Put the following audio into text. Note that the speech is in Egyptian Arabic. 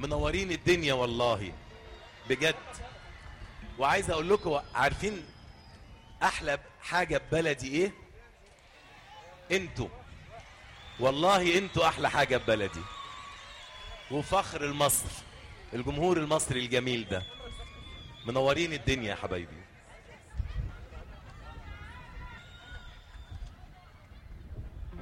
منورين الدنيا والله بجد وعايز اقول لكم عارفين احلى حاجه ببلدي ايه انتوا والله انتوا احلى حاجه ببلدي وفخر المصر الجمهور المصري الجميل ده منورين الدنيا يا حبايبي